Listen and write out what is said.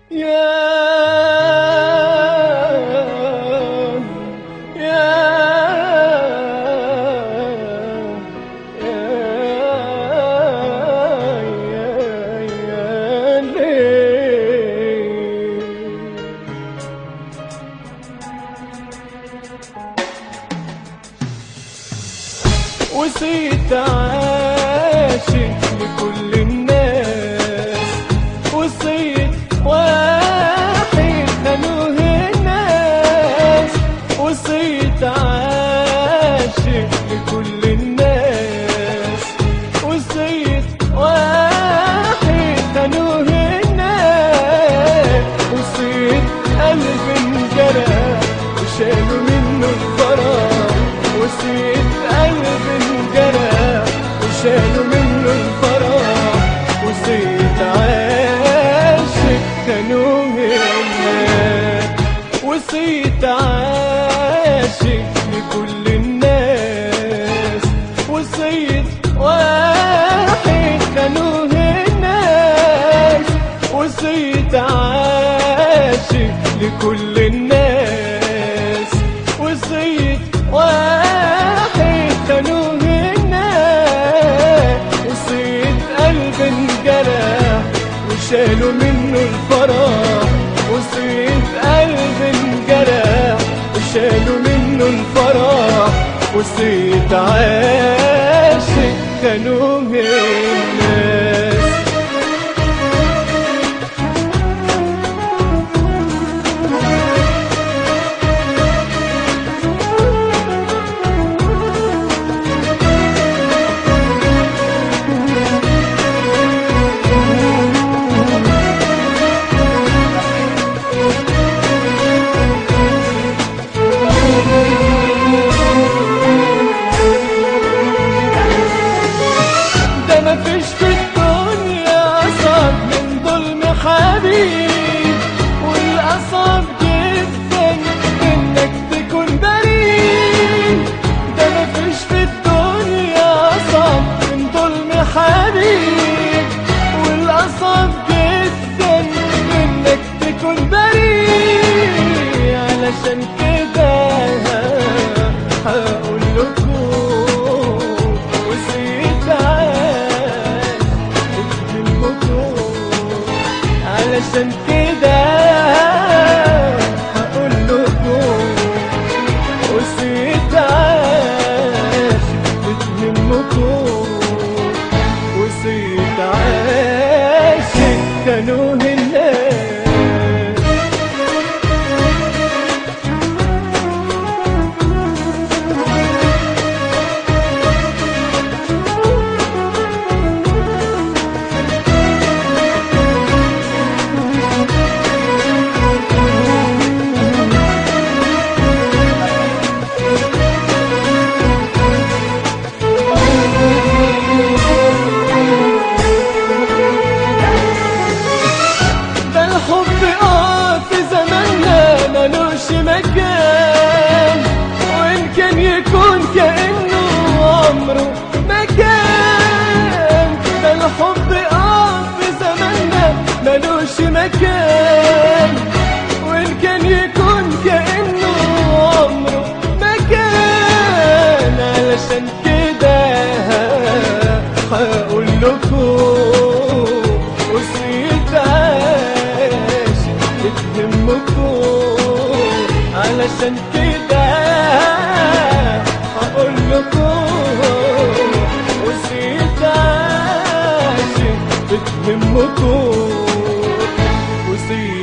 وصيت عاشق لكل الناس وصيت واحد خانوه الناس وصيت عاشق لكل الناس وصيت واحد خانوه الناس وصيت قلب انجرح وشالوا منه الفراغ وصيت قلب انجرح وشالوا منه الفراغ وصيت عاشق خانوه الناس وصيت عاشق لكل الناس وصيت واحد خانوه الناس وصيت عاشق لكل الناس وصيت واحد خانوه الناس وصيت قلب انجرح وشالوا منه الفراغ وصيت قلب انجرح وشالوا منه الفراغ وصيت عاشق خانوه الناس ده مفيش في الدنيا أصعب من ظلم حبيب والأصعب جدا إنك تكون بريء ده مفيش في الدنيا أصعب من ظلم حبيب والأصعب جدا إنك تكون بريء علشان كده هقول لكم وصيت عاش منكم علشان كده هقول لكم وصيت عاش بتهمكم وصيت عاشق كانوا الناس ده الحب اه في زماننا ملوش مكان وان كان يكون كانه عمره ما كان ده الحب اه في زماننا ملوش مكان وان كان يكون كانه عمره ما كان علشان كده هقول لكم وصيت عاشق بتهمكم علشان كده هقول لكم وصيت عاشق بتهمكم وصيت